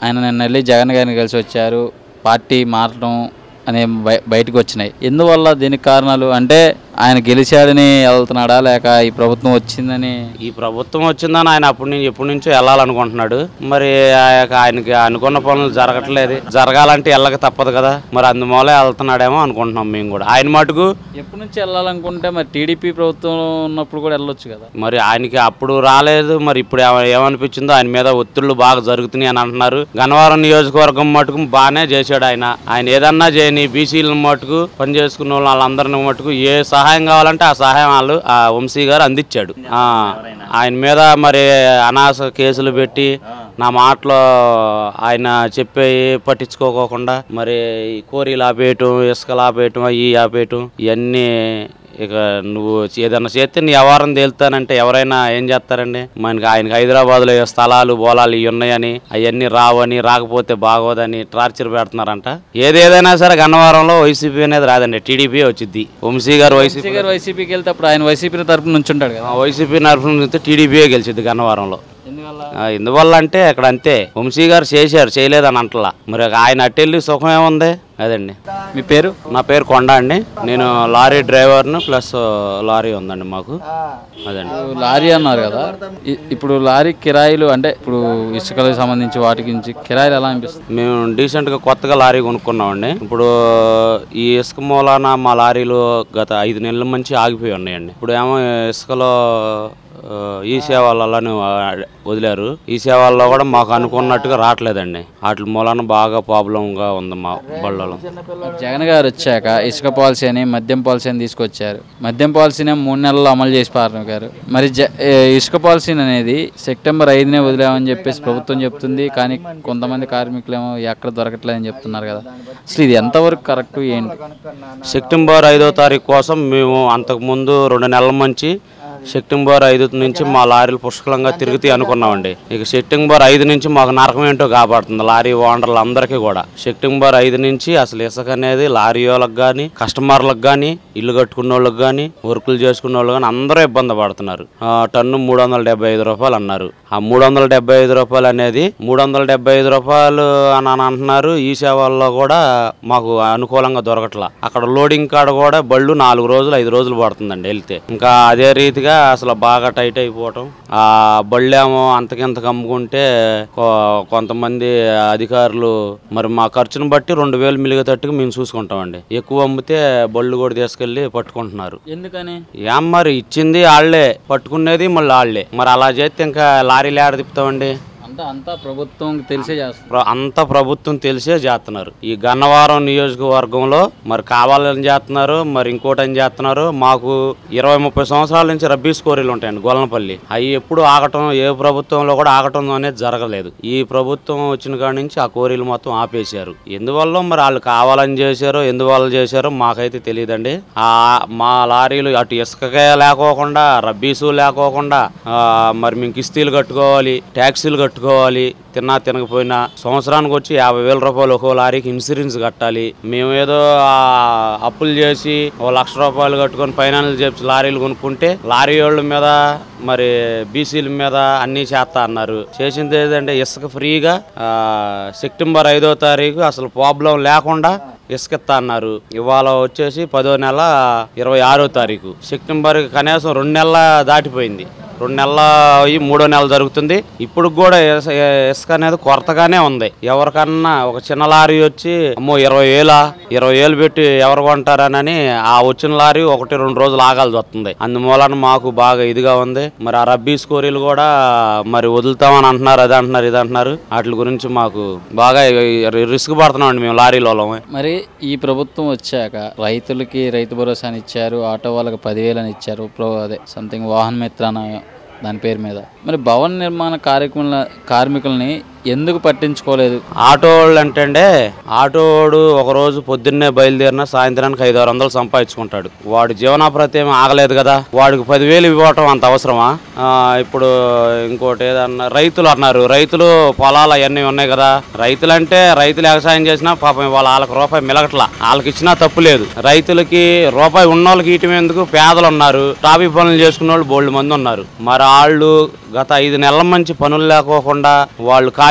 ఆయన నిన్న వెళ్ళి జగన్ గారిని కలిసి వచ్చారు పార్టీ మారడం అనే బయ బయటకు వచ్చినాయి ఎందువల్ల దీనికి కారణాలు అంటే ఆయన గెలిచాడని వెళ్తున్నాడా లేక ఈ ప్రభుత్వం వచ్చిందని ఈ ప్రభుత్వం వచ్చిందని ఆయన అప్పటి నుంచి ఎప్పటి నుంచో వెళ్ళాలనుకుంటున్నాడు మరి ఆ యొక్క ఆయనకి అనుకున్న పనులు జరగట్లేదు జరగాలంటే వెళ్ళక తప్పదు కదా మరి అందుమూలే వెళ్తున్నాడేమో అనుకుంటున్నాం మేము కూడా ఆయన మటుకు ఎప్పటి నుంచి వెళ్ళాలనుకుంటే మరి టీడీపీ ప్రభుత్వం ఉన్నప్పుడు కూడా వెళ్ళొచ్చు కదా మరి ఆయనకి అప్పుడు రాలేదు మరి ఇప్పుడు ఏమ- ఏమనిపించిందో ఆయన మీద ఒత్తిళ్లు బాగా జరుగుతున్నాయి అని అంటున్నారు గన్నవరం నియోజకవర్గం మటుకు బాగానే చేశాడు ఆయన ఆయన ఏదన్నా చేయని బీసీల మటుకు పని చేసుకున్న వాళ్ళు వాళ్ళందరిని మటుకు ఏ సహాయం కావాలంటే ఆ సహాయం వాళ్ళు ఆ వంశీ గారు అందించాడు ఆ, ఆయన మీద మరి అనాస కేసులు పెట్టి నా మాటలో ఆయన చెప్పే పట్టించుకోకుండా మరి ఈ కోరీలు ఆపేయటం ఇసుకలు ఆపేయటం అవి ఆపేయటం ఇవన్నీ ఇక నువ్వు ఏదన్నా చేస్తే నీ వ్యవహారం తేలుతానంటే ఎవరైనా ఏం చేస్తారండి మనకి ఆయనకి హైదరాబాద్లో ఏ స్థలాలు బోలాలు ఇవి ఉన్నాయని అవన్నీ రావని రాకపోతే బాగోదని టార్చర్ పెడుతున్నారంట ఏదేదైనా సరే గన్నవరంలో వైసీపీ అనేది రాదండి టీడీపీ వచ్చింది వంశీ గారు వైసీపీ కేసీ గారు వైసీపీకి వెళ్తే అప్పుడు ఆయన వైసీపీ తరపు నుంచి ఉంటాడు కదా వైసీపీ నరఫు నుంచి టీడీపీ గెలిచింది గన్నవరంలో ఎందువల్ల ఆ, ఎందువల్ల అంటే అక్కడ అంతే వంశీ గారు చేశారు చేయలేదని అంటలా మరి ఆయన అట్టెళ్ళి సుఖం ఏముంది అదండి మీ పేరు నా పేరు కొండ అండి నేను లారీ డ్రైవర్ను ప్లస్ లారీ ఉందండి మాకు అదండి ఇప్పుడు లారీ అన్నారు కదా ఇ- ఇప్పుడు లారీ కిరాయిలు అంటే ఇప్పుడు ఇసుకలకు సంబంధించి వాటికి నుంచి కిరాయిలు ఎలా అనిపిస్తుంది మేము డీసెంట్గా కొత్తగా లారీ కొనుక్కున్నామండి ఇప్పుడు ఈ ఇసుక మూలాన మా లారీలు గత ఐదు నెలల నుంచి ఆగిపోయి ఉన్నాయండి ఇప్పుడు ఏమో ఇసుకలో ఆ, ఈ సేవలలోనే వదిలారు ఈ సేవల్లో కూడా మాకు అనుకున్నట్టుగా రావట్లేదండి వాటి మూలాన బాగా ప్రాబ్లంగా ఉంది మా బళ్ళలో జగన్ గారు వచ్చాక ఇసుక పాలసీ అని మద్యం పాలసీ అని తీసుకొచ్చారు మద్యం పాలసీని మూడు నెలల్లో అమలు చేసి గారు మరి జ ఏ, ఇసుక పాలసీని అనేది సెప్టెంబర్ ఐదునే వదిలామని చెప్పేసి ప్రభుత్వం చెప్తుంది కానీ కొంతమంది కార్మికులేమో ఎక్కడ దొరకట్లేదని చెప్తున్నారు కదా అసలు ఇది ఎంతవరకు కరెక్ట్ ఏంటి సెప్టెంబర్ ఐదో తారీఖు కోసం మేము అంతకుముందు రెండు నెలల నుంచి సెప్టెంబర్ ఐదు నుంచి మా లారీలు పుష్కలంగా తిరుగుతాయి అనుకున్నామండి ఇక సెప్టెంబర్ ఐదు నుంచి మాకు నరకం ఏంటో కాపాడుతుంది లారీ ఓనర్లు అందరికీ కూడా సెప్టెంబర్ ఐదు నుంచి అసలు ఇసుక అనేది లారీ వాళ్ళకి కానీ కస్టమర్లకు కానీ ఇల్లు కట్టుకున్న వాళ్ళకి కానీ వర్కులు చేసుకున్న వాళ్ళు కానీ అందరూ ఇబ్బంది పడుతున్నారు ఆ, టన్ను మూడు వందల డెబ్బై ఐదు రూపాయలు అన్నారు ఆ మూడు వందల డెబ్బై ఐదు రూపాయలు అనేది మూడు వందల డెబ్బై ఐదు రూపాయలు అని అని అంటున్నారు ఈ సేవల్లో కూడా మాకు అనుకూలంగా దొరకట్లా అక్కడ లోడింగ్ కాడ కూడా బళ్ళు నాలుగు రోజులు ఐదు రోజులు పడుతుందండి వెళ్తే ఇంకా అదే రీతిగా అసలు బాగా టైట్ అయిపోవటం ఆ బళ్ళేమో అంతకింతకు అమ్ముకుంటే కొ- కొంతమంది అధికారులు మరి మా ఖర్చును బట్టి రెండు వేలు మిలిగేటట్టుగా మేము చూసుకుంటామండి ఎక్కువ అమ్మితే బళ్ళు కూడా తీసుకెళ్ళి పట్టుకుంటున్నారు ఎందుకని ఏం మరి ఇచ్చింది వాళ్ళే పట్టుకునేది మళ్ళీ వాళ్ళే మరి అలా చేస్తే ఇంకా లారీలు ఏడ తిప్పుతామండి అంటే అంతా ప్రభుత్వం తెలిసే చేస్తుంది ప్ర- అంత ప్రభుత్వం తెలిసే చేస్తున్నారు ఈ గన్నవరం నియోజకవర్గంలో మరి కావాలని చేస్తున్నారు మరి ఇంకోటి అని చేస్తున్నారు మాకు ఇరవై ముప్పై సంవత్సరాల నుంచి రబ్బీస్ కోరీలు ఉంటాయండి గొల్లనపల్లి అవి ఎప్పుడు ఆగటం ఏ ప్రభుత్వంలో కూడా ఆగటం అనేది జరగలేదు ఈ ప్రభుత్వం వచ్చిన కాడి నుంచి ఆ కోరీలు మొత్తం ఆపేశారు ఎందువల్ల మరి వాళ్ళు కావాలని చేశారో ఎందువల్ల చేశారో మాకైతే తెలియదండి ఆ మా లారీలు అటు ఇసుకకే లేకోకుండా రబ్బీసు లేకోకుండా ఆ, మరి మేము కిస్తీలు కట్టుకోవాలి ట్యాక్సీలు కట్టుకోవాలి తిన్నా తినకపోయినా సంవత్సరానికి వచ్చి యాభై వేల రూపాయలు ఒక్కో లారీకి ఇన్సూరెన్స్ కట్టాలి మేము ఏదో ఆ, అప్పులు చేసి ఓ లక్ష రూపాయలు కట్టుకొని ఫైనాన్స్ చేసి లారీలు కొనుక్కుంటే లారీ వాళ్ళ మీద మరి బీసీల మీద అన్నీ చేస్తా అన్నారు చేసింది ఏంటంటే ఇసుక ఫ్రీగా ఆ, సెప్టెంబర్ ఐదో తారీఖు అసలు ప్రాబ్లం లేకుండా ఇసుకిస్తా అన్నారు ఇవాళ వచ్చేసి పదో నెల ఇరవై ఆరో తారీఖు సెప్టెంబర్ కనీసం రెండు నెలల దాటిపోయింది రెండు నెలల అయ్యి మూడో నెల జరుగుతుంది ఇప్పుడు కూడా ఇస- ఇసుక అనేది కొరతగానే ఉంది ఎవరికన్నా ఒక చిన్న లారీ వచ్చి అమ్మో ఇరవై వేల ఇరవై వేలు పెట్టి ఎవరు కొంటారనని ఆ వచ్చిన లారీ ఒకటి రెండు రోజులు ఆగాల్సి వస్తుంది అందుమూలన మాకు బాగా ఇదిగా ఉంది మరి ఆ రబ్బీ స్కోరీలు కూడా మరి వదులుతామని అంటున్నారు అది అంటున్నారు ఇది అంటున్నారు వాటి గురించి మాకు బాగా రిస్క్ పడుతున్నాం అండి మేము లారీలో మరి ఈ ప్రభుత్వం వచ్చాక రైతులకి రైతు భరోసాని ఇచ్చారు ఆటో వాళ్ళకి పదివేలు అని ఇచ్చారు ప్రో అదే సంథింగ్ వాహన మిత్ర అన్న దాని పేరు మీద మరి భవన నిర్మాణ కార్యక్రమాల కార్మికుల్ని ఎందుకు పట్టించుకోలేదు ఆటో వాళ్ళు అంటే అండి ఆటోడు ఒక రోజు పొద్దున్నే బయలుదేరిన సాయంత్రానికి ఐదు ఆరు వందలు సంపాదించుకుంటాడు వాడు జీవనాభ్రతి ఏమీ ఆగలేదు కదా వాడికి పదివేలు ఇవ్వటం అంత అవసరమా ఆ, ఇప్పుడు ఇంకోటి ఏదన్నా రైతులు అన్నారు రైతులు పొలాలు అవన్నీ ఉన్నాయి కదా రైతులు అంటే రైతులు వ్యవసాయం చేసినా పాపం వాళ్ళ వాళ్ళకి రూపాయి మిలగట్లా వాళ్ళకి ఇచ్చినా తప్పు లేదు రైతులకి రూపాయి ఉన్న వాళ్ళకి ఇయటం ఎందుకు పేదలు ఉన్నారు టాపీ పనులు చేసుకున్న వాళ్ళు బోల్డ్ మంది ఉన్నారు మరి వాళ్ళు గత ఐదు నెలల నుంచి పనులు లేకోకుండా వాళ్ళు ఖాళీ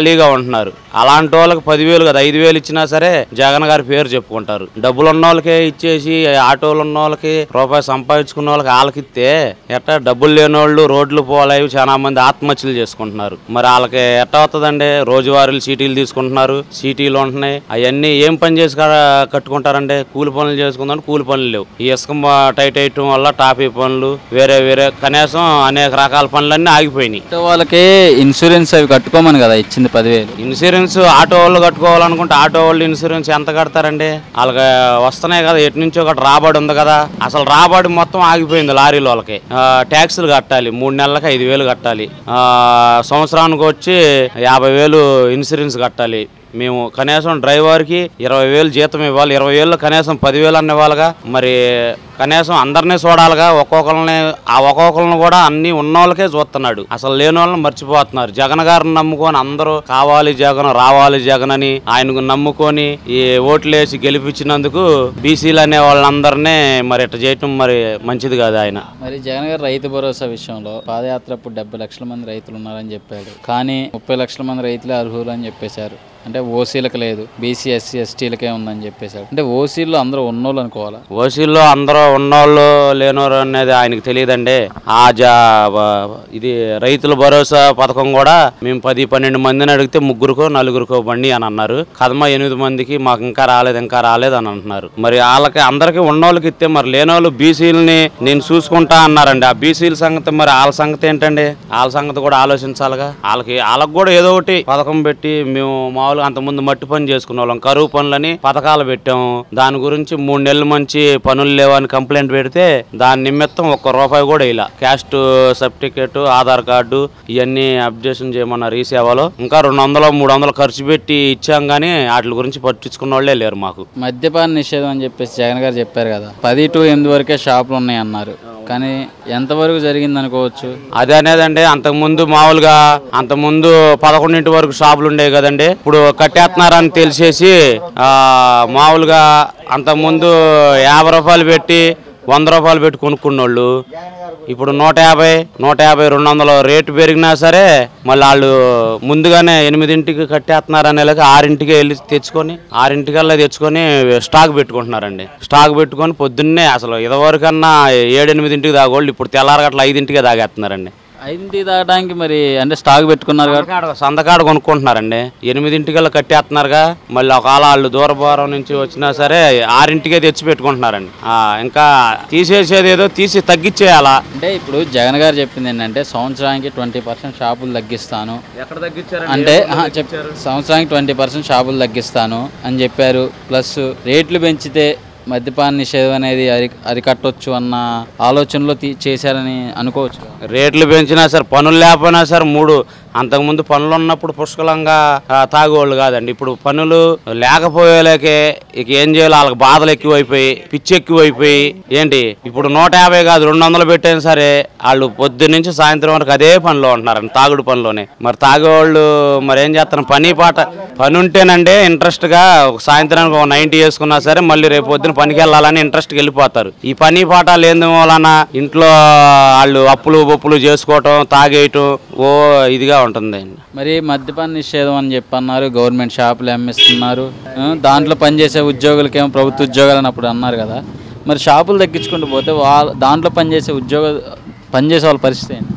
ఖాళీగా ఉంటున్నారు అలాంటి వాళ్ళకి పదివేలు కదా ఐదు వేలు ఇచ్చినా సరే జగన్ గారి పేరు చెప్పుకుంటారు డబ్బులు ఉన్న వాళ్ళకే ఇచ్చేసి ఆటోలు ఉన్న వాళ్ళకి రూపాయి సంపాదించుకున్న వాళ్ళకి వాళ్ళకి ఇస్తే ఎట్టా డబ్బులు లేని వాళ్ళు రోడ్లు పోలేవి చాలా మంది ఆత్మహత్యలు చేసుకుంటున్నారు మరి వాళ్ళకి ఎట్ట అవుతుందండి రోజువారీలు సీటీలు తీసుకుంటున్నారు సీటీలు ఉంటున్నాయి అవన్నీ ఏం పని చేసి క- కట్టుకుంటారండి కూలి పనులు చేసుకుందాం కూలి పనులు లేవు ఈ ఇసుక మ- టైట్ అయ్యటం వల్ల టాపీ పనులు వేరే వేరే కనీసం అనేక రకాల పనులన్నీ ఆగిపోయినాయి ఆటో వాళ్ళకి ఇన్సూరెన్స్ అవి కట్టుకోమని కదా ఇచ్చింది పదివేలు ఇన్సూరెన్స్ ఆటో వాళ్ళు కట్టుకోవాలనుకుంటే ఆటో వాళ్ళు ఇన్సూరెన్స్ ఎంత కడతారండి వాళ్ళకి వస్తున్నాయి కదా ఎటు నుంచో ఒకటి రాబడి ఉంది కదా అసలు రాబడి మొత్తం ఆగిపోయింది లారీల వాళ్ళకి ఆ, ట్యాక్సులు కట్టాలి మూడు నెలలకు ఐదు వేలు కట్టాలి ఆ, సంవత్సరానికి వచ్చి యాభై వేలు ఇన్సూరెన్స్ కట్టాలి మేము కనీసం డ్రైవర్కి ఇరవై వేలు జీతం ఇవ్వాలి ఇరవై వేలు కనీసం పదివేలు అన్న ఇవ్వాలిగా మరి కనీసం అందరినీ చూడాలిగా ఒక్కొక్కరిని ఆ ఒక్కొక్కరిని కూడా అన్ని ఉన్న వాళ్ళకే చూస్తున్నాడు అసలు లేని వాళ్ళని మర్చిపోతున్నారు జగన్ గారిని నమ్ముకొని అందరూ కావాలి జగన్ రావాలి జగన్ అని ఆయనకు నమ్ముకొని ఈ ఓట్లు వేసి గెలిపించినందుకు బీసీలు అనే వాళ్ళందరినీ మరి ఇట్లా చేయటం మరి మంచిది కాదు ఆయన మరి జగన్ గారు రైతు భరోసా విషయంలో పాదయాత్ర అప్పుడు డెబ్బై లక్షల మంది రైతులు ఉన్నారని చెప్పాడు కానీ ముప్పై లక్షల మంది రైతులే అర్హులు అని చెప్పేశారు అంటే ఓసీలకు లేదు బీసీ ఎస్సీ ఎస్టీలకే ఉందని చెప్పేశాడు అంటే ఓసీల్లో అందరూ ఉన్నోళ్ళు అనుకోవాలా ఓసీల్లో అందరూ ఉన్నోళ్ళు లేనోరు అనేది ఆయనకు తెలియదండి ఆ జా వ- ఇది రైతుల భరోసా పథకం కూడా మేము పది పన్నెండు మందిని అడిగితే ముగ్గురుకో నలుగురికో బండి అని అన్నారు కదమ ఎనిమిది మందికి మాకు ఇంకా రాలేదు ఇంకా రాలేదు అని అంటున్నారు మరి వాళ్ళకి అందరికి ఉన్నోళ్ళకి ఇస్తే మరి లేనోళ్ళు బీసీలని నేను చూసుకుంటా అన్నారండి ఆ బీసీల సంగతి మరి వాళ్ళ సంగతి ఏంటండి వాళ్ళ సంగతి కూడా ఆలోచించాలిగా వాళ్ళకి వాళ్ళకి కూడా ఏదో ఒకటి పథకం పెట్టి మేము మామూలుగా అంతకుముందు మట్టి పని చేసుకునే వాళ్ళం కరువు పనులని పథకాలు పెట్టాము దాని గురించి మూడు నెలల మంచి పనులు లేవని కంప్లైంట్ పెడితే దాని నిమిత్తం ఒక్క రూపాయి కూడా ఇలా క్యాస్ట్ సర్టిఫికేట్ ఆధార్ కార్డు ఇవన్నీ అప్డేషన్ చేయమన్నారు ఈ సేవలో ఇంకా రెండు వందలు మూడు వందలు ఖర్చు పెట్టి ఇచ్చాం కానీ వాటి గురించి పట్టించుకున్న వాళ్ళే లేరు మాకు మద్యపాన నిషేధం అని చెప్పేసి జగన్ గారు చెప్పారు కదా పది టు ఎనిమిది వరకే షాపులు ఉన్నాయి అన్నారు కానీ ఎంతవరకు జరిగింది అనుకోవచ్చు అదే అనేదండి అంతకుముందు మామూలుగా అంతకుముందు పదకొండింటి వరకు షాపులు ఉండేవి కదండి ఇప్పుడు కట్టేస్తున్నారని తెలిసేసి ఆ, మామూలుగా అంతకుముందు యాభై రూపాయలు పెట్టి వంద రూపాయలు పెట్టి కొనుక్కున్నోళ్ళు ఇప్పుడు నూట యాభై నూట యాభై రెండు వందలు రేటు పెరిగినా సరే మళ్ళీ వాళ్ళు ముందుగానే ఎనిమిదింటికి కట్టేస్తున్నారు అనేలాగా ఆరింటికి వెళ్ళి తెచ్చుకొని ఆరింటికల్లా తెచ్చుకొని స్టాక్ పెట్టుకుంటున్నారండి స్టాక్ పెట్టుకొని పొద్దున్నే అసలు ఇదివరకన్నా ఏడెనిమిదింటికి తాగోళ్ళు ఇప్పుడు తెల్లారగట్ల ఐదింటికే తాగేస్తున్నారండి ఐదింటి దాటానికి మరి అంటే స్టాక్ పెట్టుకున్నారు కాబట్టి సందకాడ సందకాడ కొనుక్కుంటున్నారండి ఎనిమిదింటికల్లా కట్టేస్తున్నారుగా మళ్ళీ ఒకవేళ వాళ్ళు దూరభారం నుంచి వచ్చినా సరే ఆరింటికే తెచ్చి పెట్టుకుంటున్నారండి ఆ, ఇంకా తీసేసేది ఏదో తీసి తగ్గించేయాలా అంటే ఇప్పుడు జగన్ గారు చెప్పింది ఏంటంటే సంవత్సరానికి ట్వంటీ పర్సెంట్ షాపులు తగ్గిస్తాను ఎక్కడ తగ్గించారు అంటే ఆహా, చెప్ సంవత్సరానికి ట్వంటీ పర్సెంట్ షాపులు తగ్గిస్తాను అని చెప్పారు ప్లస్ రేట్లు పెంచితే మద్యపాన నిషేధం అనేది అరి అరికట్టొచ్చు అన్న ఆలోచనలో తీ చేశారని అనుకోవచ్చు రేట్లు పెంచినా సరే పనులు లేకపోయినా సరే మూడు అంతకుముందు పనులు ఉన్నప్పుడు పుష్కలంగా ఆ, తాగేవాళ్ళు కాదండి ఇప్పుడు పనులు లేకపోయేలేకే ఇక ఏం చేయాలి వాళ్ళకి బాధలు ఎక్కువైపోయి పిచ్చి ఎక్కువైపోయి ఏంటి ఇప్పుడు నూట యాభై కాదు రెండు వందలు పెట్టైనా సరే వాళ్ళు పొద్దు నుంచి సాయంత్రం వరకు అదే పనిలో ఉంటున్నారండి తాగుడు పనిలోనే మరి తాగేవాళ్ళు మరి ఏం చేస్తారు పని పాట పని ఉంటేనంటే ఇంట్రెస్ట్ గా ఒక సాయంత్రానికి ఒక నైన్టీ వేసుకున్నా సరే మళ్ళీ రేపు పొద్దున పనికి వెళ్ళాలని ఇంట్రెస్ట్కి వెళ్ళిపోతారు ఈ పని పాట లేని వలన ఇంట్లో వాళ్ళు అప్పులు బొప్పులు చేసుకోవటం తాగేయటం ఓ ఇదిగా ఉంటుంది మరి మద్యపాన నిషేధం అని చెప్పి అన్నారు గవర్నమెంట్ షాపులు అమ్మిస్తున్నారు ఆ, దాంట్లో పనిచేసే ఉద్యోగులకేమో ప్రభుత్వ ఉద్యోగాలు అని అప్పుడు అన్నారు కదా మరి షాపులు తగ్గించుకుంటూ పోతే వాళ్ళ దాంట్లో పనిచేసే ఉద్యోగ పనిచేసే వాళ్ళ పరిస్థితి ఏంటి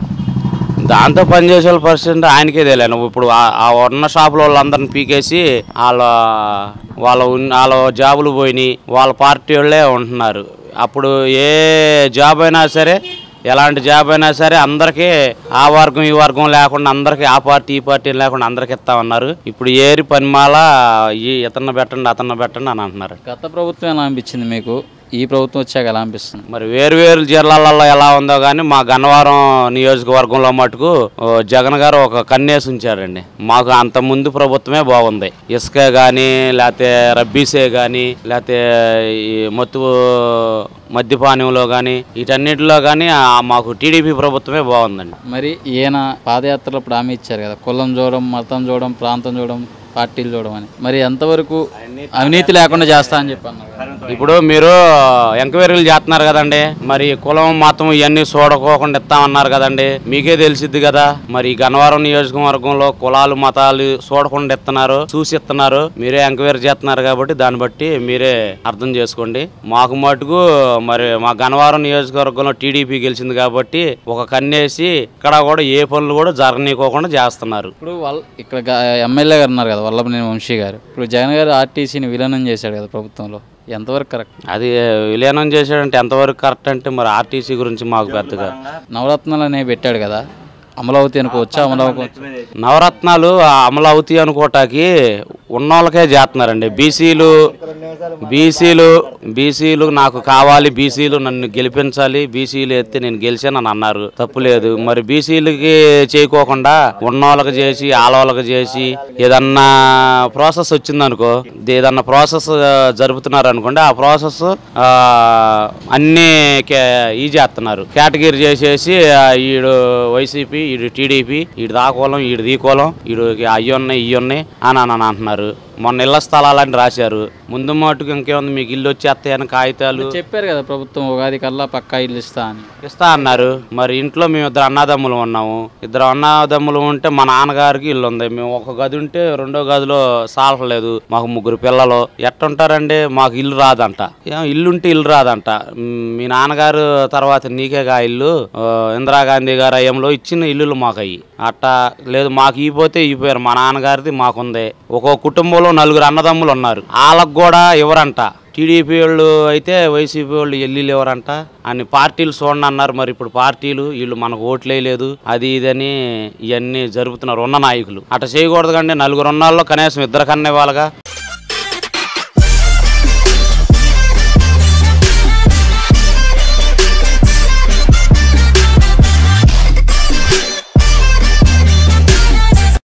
దాంతో పనిచేసే వాళ్ళ పరిస్థితి ఆయనకే తెలియను ఇప్పుడు ఆ- ఆ ఉన్న షాపుల వాళ్ళందరిని పీకేసి వాళ్ళ వాళ్ళ ఉన్- వాళ్ళ జాబులు పోయినాయి వాళ్ళ పార్టీ వాళ్ళే ఉంటున్నారు అప్పుడు ఏ జాబ్ అయినా సరే ఎలాంటి జాబ్ అయినా సరే అందరికీ ఆ వర్గం ఈ వర్గం లేకుండా అందరికీ ఆ పార్టీ ఈ పార్టీ లేకుండా అందరికి ఇస్తామన్నారు ఇప్పుడు ఏరి పనిమాల ఈ ఇతన్ని పెట్టండి అతన్ని పెట్టండి అని అంటున్నారు గత ప్రభుత్వం ఎలా అనిపించింది మీకు ఈ ప్రభుత్వం వచ్చాక ఎలా అనిపిస్తుంది మరి వేరు వేరు జిల్లాలలో ఎలా ఉందో కానీ మా గన్నవరం నియోజకవర్గంలో మటుకు ఓ, జగన్ గారు ఒక కన్నేసి ఉంచారండి మాకు అంత ముందు ప్రభుత్వమే బాగుంది ఇసుక కానీ లేకపోతే రబ్బీసే కానీ లేకపోతే ఈ మత్తు మద్యపానంలో కానీ వీటన్నిటిలో కానీ మాకు టీడీపీ ప్రభుత్వమే బాగుందండి మరి ఈయన పాదయాత్రలో ఇప్పుడు హామీ ఇచ్చారు కదా కులం చూడడం మతం చూడడం ప్రాంతం చూడడం పార్టీలు చూడడం అని మరి ఎంతవరకు అవినీతి లేకుండా చేస్తా అని చెప్పి అన్నారు ఇప్పుడు మీరు ఎంక్వైరీలు చేస్తున్నారు కదండి మరి కులం మతం ఇవన్నీ చూడకోకుండా ఇస్తామన్నారు కదండి మీకే తెలిసిద్ది కదా మరి ఈ గన్నవరం నియోజకవర్గంలో కులాలు మతాలు చూడకుండా ఇస్తున్నారు చూసి ఇస్తున్నారు మీరే ఎంక్వైరీ చేస్తున్నారు కాబట్టి దాన్ని బట్టి మీరే అర్థం చేసుకోండి మాకు మటుకు మరి మా గన్నవరం నియోజకవర్గంలో టీడీపీ గెలిచింది కాబట్టి ఒక కన్నేసి ఇక్కడ కూడా ఏ పనులు కూడా జరగనీకోకుండా చేస్తున్నారు ఇప్పుడు వాళ్ళ ఇక్కడ గా- ఎమ్మెల్యే గారు ఉన్నారు కదా వల్లభనేని వంశీ గారు ఇప్పుడు జగన్ గారు ఆర్టీసీని విలీనం చేశాడు కదా ప్రభుత్వంలో ఎంతవరకు కరెక్ట్ అది విలీనం చేసాడంటే ఎంతవరకు కరెక్ట్ అంటే మరి ఆర్టీసీ గురించి మాకు పెద్దగా నవరత్నాలు అనేవి పెట్టాడు కదా అమలవతి అనుకోవచ్చా అమలవకోవచ్చు నవరత్నాలు ఆ అమలు అవుతాయి అనుకోటాకి ఉన్నోళ్ళకే చేస్తున్నారండి బీసీలు బీసీలు బీసీలు నాకు కావాలి బీసీలు నన్ను గెలిపించాలి బీసీలు ఎత్తే నేను గెలిచానని అన్నారు తప్పు లేదు మరి బీసీలకి చేయకోకుండా ఉన్నోళ్ళకి చేసి ఆలవాళ్ళకి చేసి ఏదన్నా ప్రాసెస్ వచ్చిందనుకో ఏదన్నా ప్రాసెస్ జరుపుతున్నారు అనుకోండి ఆ ప్రాసెస్ అన్ని ఈ చేస్తున్నారు కేటగిరీ చేసేసి ఆ, ఈడు వైసీపీ ఈడు టీడీపీ ఈడు దాకోలం ఈడు దీకోలం ఈడు అయ్యి ఉన్నాయి ఇవి ఉన్నాయి అని అని అంటున్నారు మొన్న ఇళ్ల స్థలాలని రాశారు ముందు మటుకు ఇంకేముంది మీకు ఇల్లు వచ్చేస్తాయని కాగితాలు చెప్పారు కదా ప్రభుత్వం ఉగాది కల్లా పక్కా ఇల్లు ఇస్తా అని ఇస్తా అన్నారు మరి ఇంట్లో మేము ఇద్దరు అన్నదమ్ములు ఉన్నాము ఇద్దరు అన్నదమ్ములు ఉంటే మా నాన్నగారికి ఇల్లు ఉంది మేము ఒక గది ఉంటే రెండో గదిలో సాలలేదు మాకు ముగ్గురు పిల్లలు ఎట్టుంటారండి మాకు ఇల్లు రాదంట ఏం ఇల్లు ఉంటే ఇల్లు రాదంట మ్, మీ నాన్నగారు తర్వాత నీకేగా ఇల్లు ఆ, ఇందిరాగాంధీ గారు అయ్యంలో ఇచ్చిన ఇల్లులు మాకు అయ్యి అట్టా లేదు మాకు ఇపోతే ఇపోయారు మా నాన్నగారిది మాకుంది ఒక్కో కుటుంబంలో నలుగురు అన్నదమ్ములు ఉన్నారు వాళ్ళకు కూడా ఇవ్వరంట టీడీపీ వాళ్ళు అయితే వైసీపీ వాళ్ళు ఎల్లీలు ఎవరంట అన్ని పార్టీలు చూడండి అన్నారు మరి ఇప్పుడు పార్టీలు వీళ్ళు మనకు ఓట్లేయలేదు అది ఇదని ఇవన్నీ జరుపుతున్నారు ఉన్న నాయకులు అట్లా చేయకూడదు కండి నలుగురు ఉన్నాళ్ళు కనీసం ఇద్దరు కన్నా ఇవ్వాలిగా